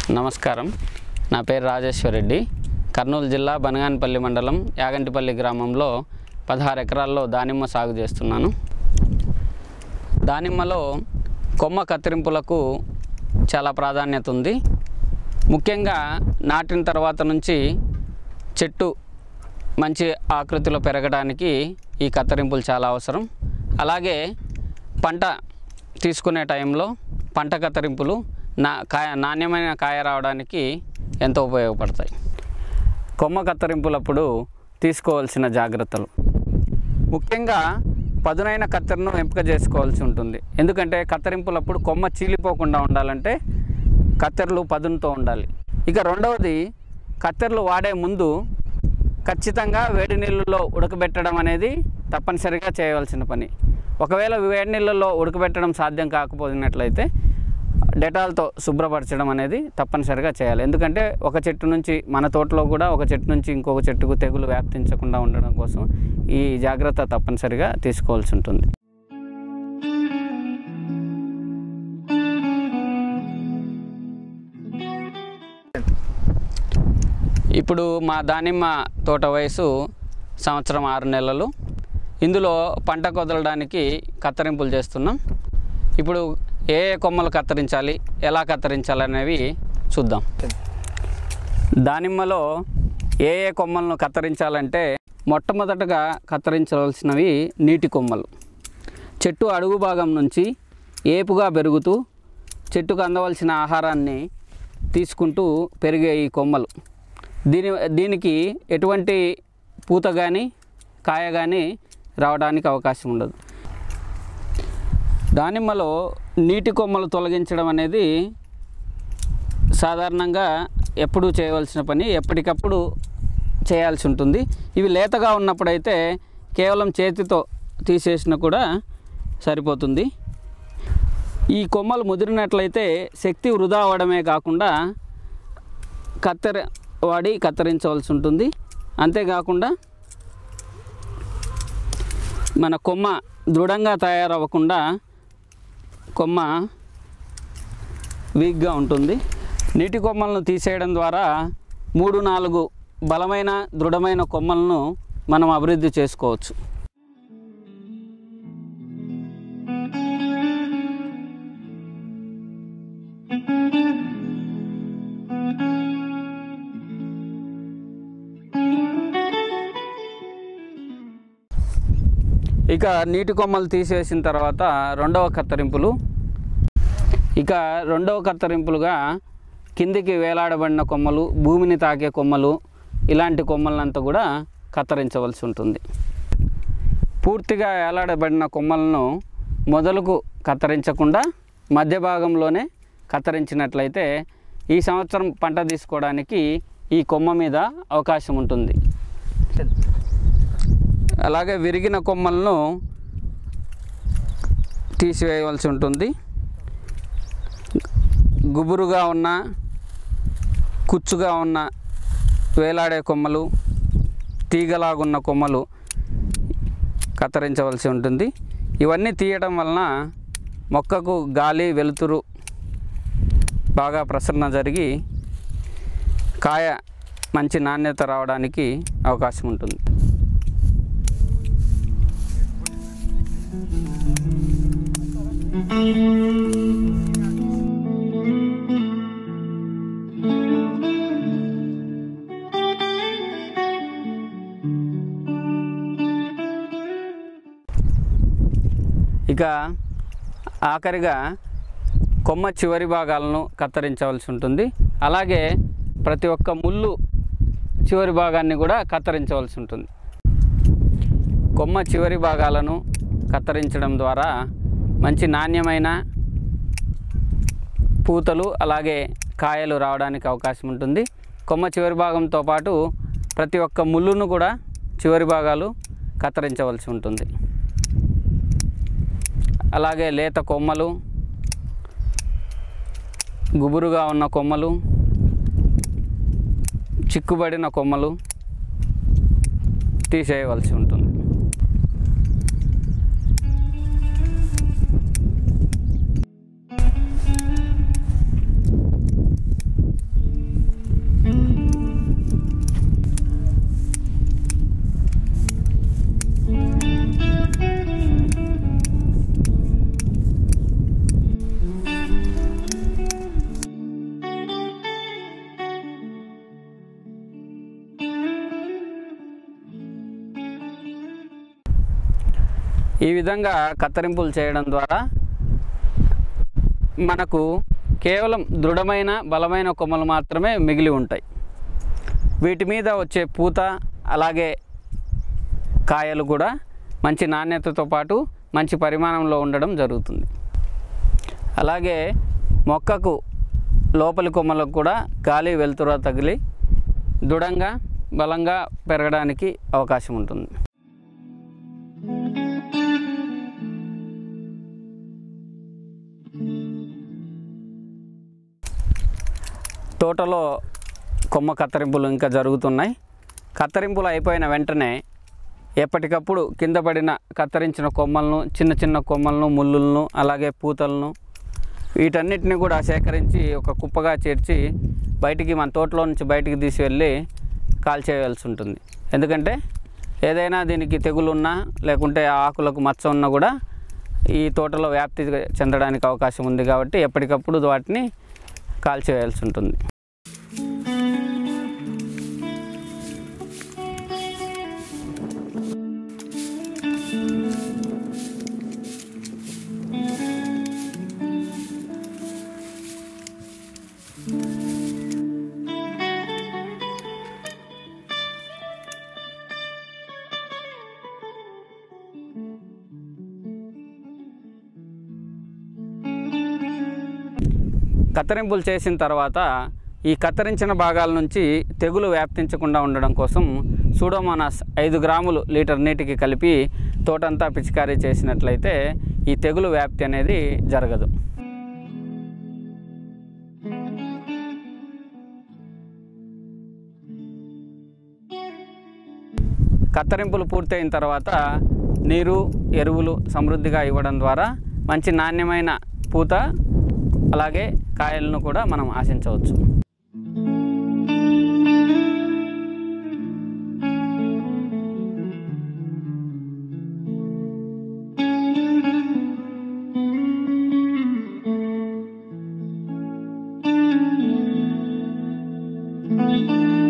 నమస్కారం నా పేరు రాజేశ్వర్ రెడ్డి కర్నూలు జిల్లా బనగానపల్లి మండలం యాగంటిపల్లి గ్రామంలో పదహారు ఎకరాల్లో దానిమ్మ సాగు చేస్తున్నాను దానిమ్మలో కొమ్మ కత్తిరింపులకు చాలా ప్రాధాన్యత ఉంది ముఖ్యంగా నాటిన తర్వాత నుంచి చెట్టు మంచి ఆకృతిలో పెరగడానికి ఈ కత్తిరింపులు చాలా అవసరం అలాగే పంట తీసుకునే టైంలో పంట కత్తిరింపులు నా కాయ నాణ్యమైన కాయ రావడానికి ఎంతో ఉపయోగపడతాయి కొమ్మ కత్తిరింపులప్పుడు తీసుకోవాల్సిన జాగ్రత్తలు ముఖ్యంగా పదునైన కత్తెరను ఎంపిక చేసుకోవాల్సి ఉంటుంది ఎందుకంటే కత్తిరింపులప్పుడు కొమ్మ చీలిపోకుండా ఉండాలంటే కత్తెరలు పదునుతో ఉండాలి ఇక రెండవది కత్తెరలు వాడే ముందు ఖచ్చితంగా వేడి నీళ్ళలో ఉడకబెట్టడం అనేది తప్పనిసరిగా చేయవలసిన పని ఒకవేళ వేడి నీళ్ళలో ఉడకబెట్టడం సాధ్యం కాకపోయినట్లయితే డెటాల్తో శుభ్రపరచడం అనేది తప్పనిసరిగా చేయాలి ఎందుకంటే ఒక చెట్టు నుంచి మన తోటలో కూడా ఒక చెట్టు నుంచి ఇంకొక చెట్టుకు తెగులు వ్యాప్తించకుండా ఉండడం కోసం ఈ జాగ్రత్త తప్పనిసరిగా తీసుకోవాల్సి ఉంటుంది ఇప్పుడు మా దానిమ్మ తోట వయసు సంవత్సరం ఆరు నెలలు ఇందులో పంట కొదలడానికి కత్తిరింపులు చేస్తున్నాం ఇప్పుడు ఏ ఏ కొమ్మలు కత్తిరించాలి ఎలా కత్తిరించాలి అనేవి చూద్దాం దానిమ్మలో ఏ ఏ కొమ్మలను కత్తిరించాలంటే మొట్టమొదటగా కత్తిరించవలసినవి నీటి కొమ్మలు చెట్టు అడుగు భాగం నుంచి ఏపుగా పెరుగుతూ చెట్టుకు అందవలసిన ఆహారాన్ని తీసుకుంటూ పెరిగే ఈ కొమ్మలు దీని దీనికి ఎటువంటి పూత కానీ కాయ కానీ రావడానికి అవకాశం ఉండదు దానిమ్మలో నీటి కొమ్మలు తొలగించడం అనేది సాధారణంగా ఎప్పుడూ చేయవలసిన పని ఎప్పటికప్పుడు చేయాల్సి ఉంటుంది ఇవి లేతగా ఉన్నప్పుడైతే కేవలం చేతితో తీసేసిన కూడా సరిపోతుంది ఈ కొమ్మలు ముదిరినట్లయితే శక్తి వృధా అవ్వడమే కాకుండా కత్తెర వాడి కత్తిరించవలసి ఉంటుంది అంతేకాకుండా మన కొమ్మ దృఢంగా తయారవ్వకుండా కొమ్మ వీక్గా ఉంటుంది నీటి కొమ్మలను తీసేయడం ద్వారా మూడు నాలుగు బలమైన దృఢమైన కొమ్మలను మనం అభివృద్ధి చేసుకోవచ్చు ఇక నీటి కొమ్మలు తీసేసిన తర్వాత రెండవ కత్తిరింపులు ఇక రెండవ కత్తిరింపులుగా కిందికి వేలాడబడిన కొమ్మలు భూమిని తాకే కొమ్మలు ఇలాంటి కొమ్మలంతా కూడా కత్తిరించవలసి ఉంటుంది పూర్తిగా వేలాడబడిన కొమ్మలను మొదలుకు కత్తిరించకుండా మధ్య భాగంలోనే కత్తిరించినట్లయితే ఈ సంవత్సరం పంట తీసుకోవడానికి ఈ కొమ్మ మీద అవకాశం ఉంటుంది అలాగే విరిగిన కొమ్మలను తీసివేయవలసి ఉంటుంది గుబురుగా ఉన్న కుచ్చుగా ఉన్న వేలాడే కొమ్మలు తీగలాగున్న కొమ్మలు కత్తిరించవలసి ఉంటుంది ఇవన్నీ తీయడం వలన మొక్కకు గాలి వెలుతురు బాగా ప్రసరణ జరిగి కాయ మంచి నాణ్యత రావడానికి అవకాశం ఉంటుంది ఇక ఆఖరిగా కొమ్మ చివరి భాగాలను కత్తిరించవలసి ఉంటుంది అలాగే ప్రతి ఒక్క ముళ్ళు చివరి భాగాన్ని కూడా కత్తిరించవలసి ఉంటుంది కొమ్మ చివరి భాగాలను కత్తిరించడం ద్వారా మంచి నాణ్యమైన పూతలు అలాగే కాయలు రావడానికి అవకాశం ఉంటుంది కొమ్మ చివరి భాగంతో పాటు ప్రతి ఒక్క ముళ్ళును కూడా చివరి భాగాలు కత్తిరించవలసి ఉంటుంది అలాగే లేత కొమ్మలు గుబురుగా ఉన్న కొమ్మలు చిక్కుబడిన కొమ్మలు తీసేయవలసి ఉంటుంది ఈ విధంగా కత్తిరింపులు చేయడం ద్వారా మనకు కేవలం దృఢమైన బలమైన కొమ్మలు మాత్రమే మిగిలి ఉంటాయి వీటి మీద వచ్చే పూత అలాగే కాయలు కూడా మంచి నాణ్యతతో పాటు మంచి పరిమాణంలో ఉండడం జరుగుతుంది అలాగే మొక్కకు లోపలి కొమ్మలకు కూడా గాలి వెలుతుర తగిలి దృఢంగా బలంగా పెరగడానికి అవకాశం ఉంటుంది తోటలో కొమ్మ కత్తిరింపులు ఇంకా జరుగుతున్నాయి కత్తిరింపులు అయిపోయిన వెంటనే ఎప్పటికప్పుడు కింద పడిన కత్తిరించిన కొమ్మలను చిన్న చిన్న కొమ్మలను ముళ్ళులను అలాగే పూతలను వీటన్నిటిని కూడా సేకరించి ఒక కుప్పగా చేర్చి బయటికి మన తోటలో నుంచి బయటికి తీసి వెళ్ళి కాల్చేయాల్సి ఉంటుంది ఎందుకంటే ఏదైనా దీనికి తెగులు ఉన్నా లేకుంటే ఆ ఆకులకు మచ్చ ఉన్నా కూడా ఈ తోటలో వ్యాప్తి చెందడానికి అవకాశం ఉంది కాబట్టి ఎప్పటికప్పుడు వాటిని కాల్చేయాల్సి ఉంటుంది కత్తిరింపులు చేసిన తర్వాత ఈ కత్తిరించిన భాగాల నుంచి తెగులు వ్యాప్తించకుండా ఉండడం కోసం సూడోమోనాస్ ఐదు గ్రాములు లీటర్ నీటికి కలిపి తోటంతా పిచికారీ చేసినట్లయితే ఈ తెగులు వ్యాప్తి అనేది జరగదు కత్తిరింపులు పూర్తయిన తర్వాత నీరు ఎరువులు సమృద్ధిగా ఇవ్వడం ద్వారా మంచి నాణ్యమైన పూత అలాగే కాయలను కూడా మనం ఆశించవచ్చు Thank you.